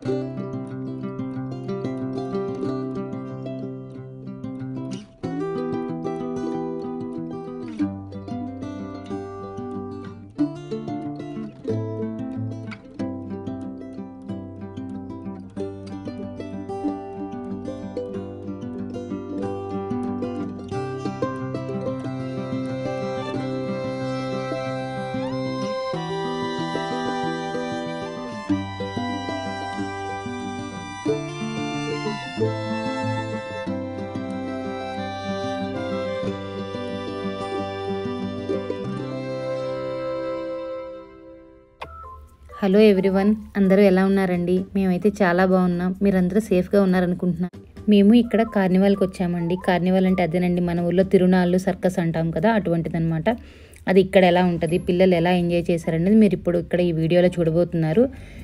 hello everyone అందరూ ఎలా ఉన్నారండి మేమైతే చాలా బాగున్నాం మీరందరూ సేఫ్గా ఉన్నారనుకుంటున్నాం మేము ఇక్కడ కార్నివాల్కి వచ్చామండి కార్నివాల్ అంటే అదేనండి మన ఊళ్ళో తిరునాళ్ళు సర్కస్ అంటాం కదా అటువంటిదన్నమాట అది ఇక్కడ ఎలా ఉంటుంది పిల్లలు ఎలా ఎంజాయ్ చేశారనేది మీరు ఇప్పుడు ఇక్కడ ఈ వీడియోలో చూడబోతున్నారు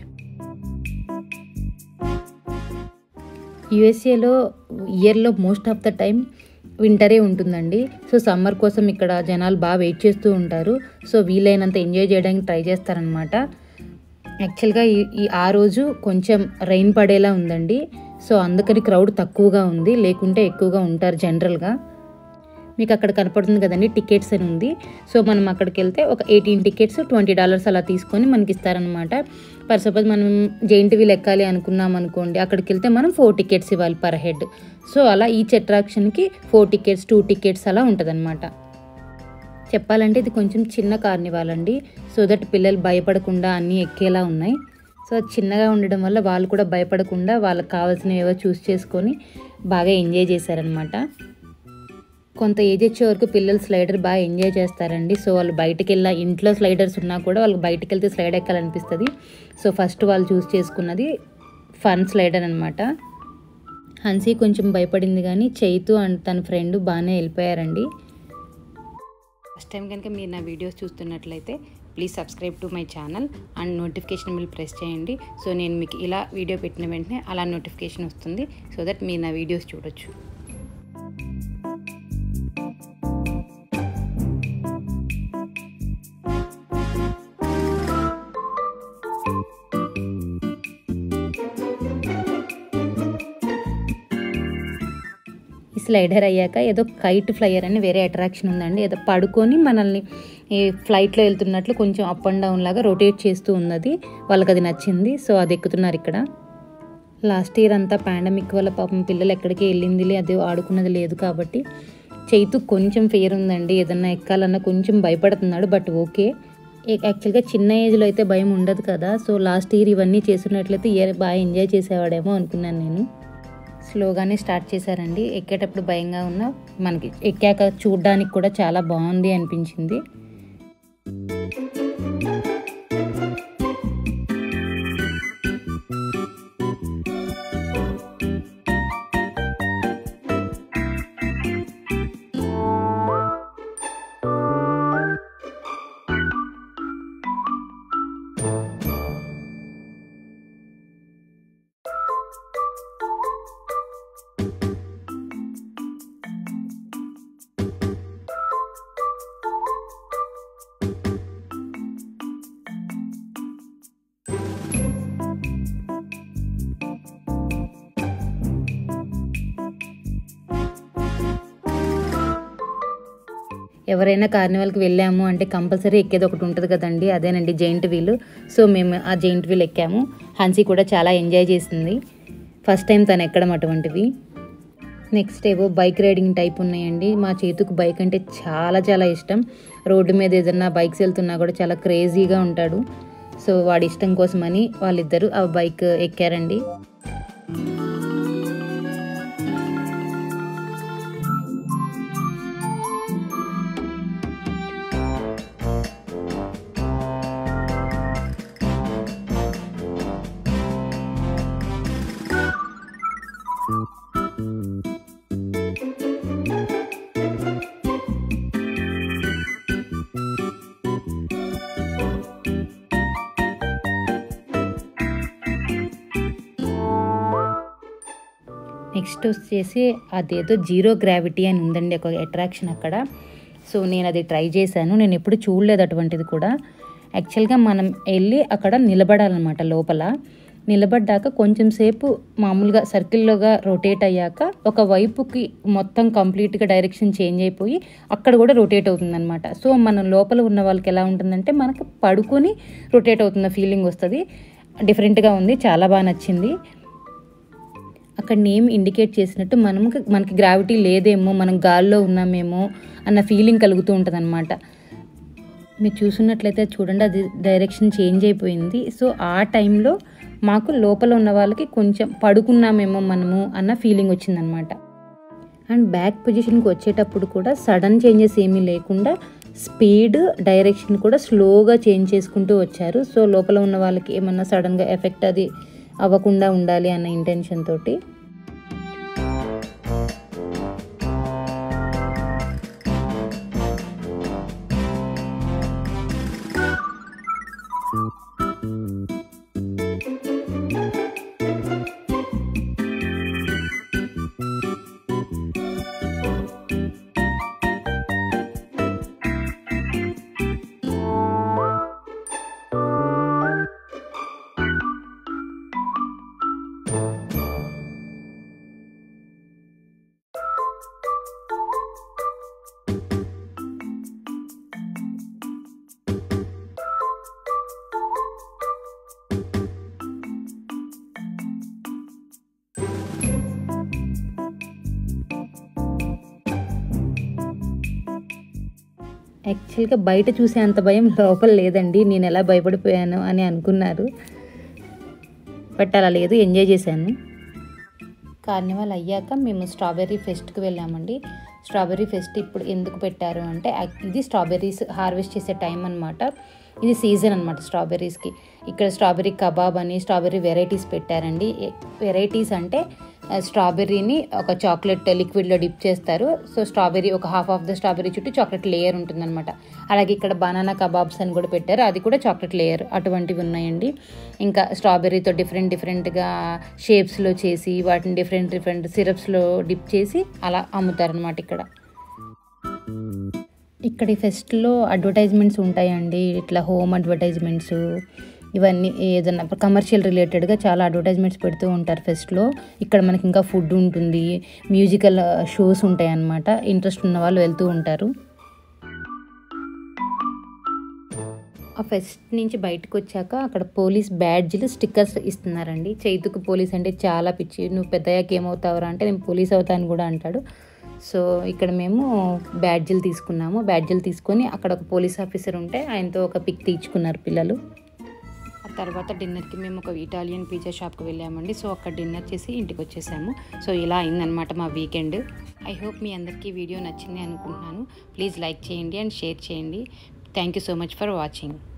యుఎస్ఏలో ఇయర్లో మోస్ట్ ఆఫ్ ద టైం వింటరే ఉంటుందండి సో సమ్మర్ కోసం ఇక్కడ జనాలు బాగా వెయిట్ చేస్తూ ఉంటారు సో వీలైనంత ఎంజాయ్ చేయడానికి ట్రై చేస్తారనమాట యాక్చువల్గా ఈ ఈ ఆ రోజు కొంచెం రైన్ పడేలా ఉందండి సో అందుకని క్రౌడ్ తక్కువగా ఉంది లేకుంటే ఎక్కువగా ఉంటారు జనరల్గా మీకు అక్కడ కనపడుతుంది కదండి టికెట్స్ అని ఉంది సో మనం అక్కడికి వెళ్తే ఒక ఎయిటీన్ టికెట్స్ ట్వంటీ డాలర్స్ అలా తీసుకొని మనకి ఇస్తారనమాట ఫర్ సపోజ్ మనం జెయింట్ వీల్ ఎక్కాలి అనుకున్నాం అనుకోండి అక్కడికి వెళ్తే మనం ఫోర్ టికెట్స్ ఇవ్వాలి పర్ హెడ్ సో అలా ఈచ్ అట్రాక్షన్కి ఫోర్ టికెట్స్ టూ టికెట్స్ అలా ఉంటుందన్నమాట చెప్పాలంటే ఇది కొంచెం చిన్న కార్నివాల్ అండి సో దట్ పిల్లలు భయపడకుండా అన్నీ ఎక్కేలా ఉన్నాయి సో అది చిన్నగా ఉండడం వల్ల వాళ్ళు కూడా భయపడకుండా వాళ్ళకి కావాల్సినవి ఏవో చూస్ చేసుకొని బాగా ఎంజాయ్ చేశారనమాట కొంత ఏజ్ వచ్చే వరకు పిల్లలు స్లైడర్ బాగా ఎంజాయ్ చేస్తారండి సో వాళ్ళు బయటకు వెళ్ళా ఇంట్లో స్లైడర్స్ ఉన్నా కూడా వాళ్ళకి బయటకు వెళ్తే స్లైడ్ ఎక్కాలనిపిస్తుంది సో ఫస్ట్ వాళ్ళు చూస్ చేసుకున్నది ఫన్ స్లైడర్ అనమాట హన్సీ కొంచెం భయపడింది కానీ చైతు అండ్ తన ఫ్రెండ్ బాగానే వెళ్ళిపోయారండి ఫస్ట్ టైం కనుక మీరు నా వీడియోస్ చూస్తున్నట్లయితే please subscribe to my channel and notification bell press చేయండి సో నేను మీకు ఇలా వీడియో పెట్టిన వెంటనే అలా నోటిఫికేషన్ వస్తుంది సో దట్ మీరు నా వీడియోస్ చూడొచ్చు ఈ స్లైడర్ అయ్యాక ఏదో కైట్ ఫ్లయర్ అని వేరే అట్రాక్షన్ ఉందండి ఏదో పడుకొని మనల్ని ఈ ఫ్లైట్లో వెళ్తున్నట్లు కొంచెం అప్ అండ్ డౌన్ లాగా రొటేట్ చేస్తూ ఉన్నది వాళ్ళకి అది నచ్చింది సో అది ఎక్కుతున్నారు ఇక్కడ లాస్ట్ ఇయర్ అంతా పాండమిక్ వల్ల పాపం పిల్లలు ఎక్కడికి వెళ్ళింది అది ఆడుకున్నది లేదు కాబట్టి చైతు కొంచెం ఫియర్ ఉందండి ఏదన్నా ఎక్కాలన్నా కొంచెం భయపడుతున్నాడు బట్ ఓకే యాక్చువల్గా చిన్న ఏజ్లో అయితే భయం ఉండదు కదా సో లాస్ట్ ఇయర్ ఇవన్నీ చేస్తున్నట్లయితే ఇయర్ బాగా ఎంజాయ్ చేసేవాడేమో అనుకున్నాను నేను స్లోగానే స్టార్ట్ చేశారండి ఎక్కేటప్పుడు భయంగా ఉన్నా మనకి ఎక్కాక చూడడానికి కూడా చాలా బాగుంది అనిపించింది ఎవరైనా కార్నివాల్కి వెళ్ళాము అంటే కంపల్సరీ ఎక్కేది ఒకటి ఉంటుంది కదండి అదేనండి జైంట్ వీల్ సో మేము ఆ జైంట్ వీల్ ఎక్కాము హన్సీ కూడా చాలా ఎంజాయ్ చేసింది ఫస్ట్ టైం తను ఎక్కడం అటువంటివి నెక్స్ట్ ఏవో బైక్ రైడింగ్ టైప్ ఉన్నాయండి మా చేతుకు బైక్ అంటే చాలా చాలా ఇష్టం రోడ్డు మీద ఏదన్నా బైక్స్ వెళ్తున్నా కూడా చాలా క్రేజీగా ఉంటాడు సో వాడి ఇష్టం కోసమని వాళ్ళిద్దరూ ఆ బైక్ ఎక్కారండి నెక్స్ట్ వచ్చేసి అదేదో జీరో గ్రావిటీ అని ఉందండి ఒక అట్రాక్షన్ అక్కడ సో నేను అది ట్రై చేశాను నేను ఎప్పుడు చూడలేదు అటువంటిది కూడా యాక్చువల్గా మనం వెళ్ళి అక్కడ నిలబడాలన్నమాట లోపల నిలబడ్డాక కొంచెం సేపు మామూలుగా సర్కిల్లోగా రొటేట్ అయ్యాక ఒక వైపుకి మొత్తం కంప్లీట్గా డైరెక్షన్ చేంజ్ అయిపోయి అక్కడ కూడా రొటేట్ అవుతుందన్నమాట సో మన లోపల ఉన్న వాళ్ళకి ఎలా ఉంటుందంటే మనకు పడుకొని రొటేట్ అవుతున్న ఫీలింగ్ వస్తుంది డిఫరెంట్గా ఉంది చాలా బాగా నచ్చింది అక్కడ నేమ్ ఇండికేట్ చేసినట్టు మనం మనకి గ్రావిటీ లేదేమో మనం గాల్లో ఉన్నామేమో అన్న ఫీలింగ్ కలుగుతూ ఉంటుంది అనమాట మీరు చూసున్నట్లయితే చూడండి అది డైరెక్షన్ చేంజ్ అయిపోయింది సో ఆ టైంలో మాకు లోపల ఉన్న వాళ్ళకి కొంచెం పడుకున్నామేమో మనము అన్న ఫీలింగ్ వచ్చిందనమాట అండ్ బ్యాక్ పొజిషన్కి వచ్చేటప్పుడు కూడా సడన్ చేంజెస్ ఏమీ లేకుండా స్పీడ్ డైరెక్షన్ కూడా స్లోగా చేంజ్ చేసుకుంటూ వచ్చారు సో లోపల ఉన్న వాళ్ళకి ఏమన్నా సడన్గా ఎఫెక్ట్ అది అవ్వకుండా ఉండాలి అన్న ఇంటెన్షన్ తోటి యాక్చువల్గా బయట చూసే అంత భయం లోపల లేదండి నేను ఎలా భయపడిపోయాను అని అనుకున్నారు బట్ అలా లేదు ఎంజాయ్ చేశాను కార్నివాల్ అయ్యాక మేము స్ట్రాబెర్రీ ఫెస్ట్కి వెళ్ళామండి స్ట్రాబెర్రీ ఫెస్ట్ ఇప్పుడు ఎందుకు పెట్టారు అంటే యాక్- ఇది స్ట్రాబెర్రీస్ హార్వెస్ట్ చేసే టైం అనమాట ఇది సీజన్ అనమాట స్ట్రాబెర్రీస్కి ఇక్కడ స్ట్రాబెర్రీ కబాబ్ అని స్ట్రాబెర్రీ వెరైటీస్ పెట్టారండి వెరైటీస్ అంటే ఆ, స్ట్రాబెర్రీని ఒక చాక్లెట్ లిక్విడ్లో డిప్ చేస్తారు సో స్ట్రాబెర్రీ ఒక హాఫ్ ఆఫ్ ద స్ట్రాబెర్రీ చుట్టూ చాక్లెట్ లేయర్ ఉంటుందన్నమాట అలాగే ఇక్కడ బనానా కబాబ్స్ అని కూడా పెట్టారు అది కూడా చాక్లెట్ లేయర్ అటువంటివి ఉన్నాయండి ఇంకా స్ట్రాబెర్రీతో డిఫరెంట్ డిఫరెంట్గా షేప్స్లో చేసి వాటిని డిఫరెంట్ డిఫరెంట్ సిరప్స్లో డిప్ చేసి అలా అమ్ముతారనమాట ఇక్కడ ఇక్కడ ఈ ఫెస్ట్లో అడ్వర్టైజ్మెంట్స్ ఉంటాయండి ఇట్లా హోమ్ అడ్వర్టైజ్మెంట్స్ ఇవన్నీ ఏదన్నా కమర్షియల్ రిలేటెడ్గా చాలా అడ్వర్టైజ్మెంట్స్ పెడుతూ ఉంటారు ఫెస్ట్లో ఇక్కడ మనకి ఇంకా ఫుడ్ ఉంటుంది మ్యూజికల్ షోస్ ఉంటాయి అన్నమాట ఇంట్రెస్ట్ ఉన్న వాళ్ళు వెళ్తూ ఉంటారు ఆ ఫెస్ట్ నుంచి బయటకు వచ్చాక అక్కడ పోలీస్ బ్యాడ్జ్లు స్టిక్కర్స్ ఇస్తున్నారండి చైతుకు పోలీస్ అంటే చాలా పిచ్చి నువ్వు పెద్దయ్యాక ఏమవుతావురా అంటే నేను పోలీస్ అవుతాను కూడా అంటాడు సో ఇక్కడ మేము బ్యాడ్జీలు తీసుకున్నాము బ్యాడ్జీలు తీసుకొని అక్కడ ఒక పోలీస్ ఆఫీసర్ ఉంటే ఆయనతో ఒక పిక్ తీర్చుకున్నారు పిల్లలు ఆ తర్వాత డిన్నర్కి మేము ఒక ఇటాలియన్ పిజ్జా షాప్కి వెళ్ళామండి సో అక్కడ డిన్నర్ చేసి ఇంటికి వచ్చేసాము సో ఇలా అయిందనమాట మా వీకెండ్ ఐ హోప్ మీ అందరికీ వీడియో నచ్చింది అనుకుంటున్నాను ప్లీజ్ లైక్ చేయండి అండ్ షేర్ చేయండి thank you so much for watching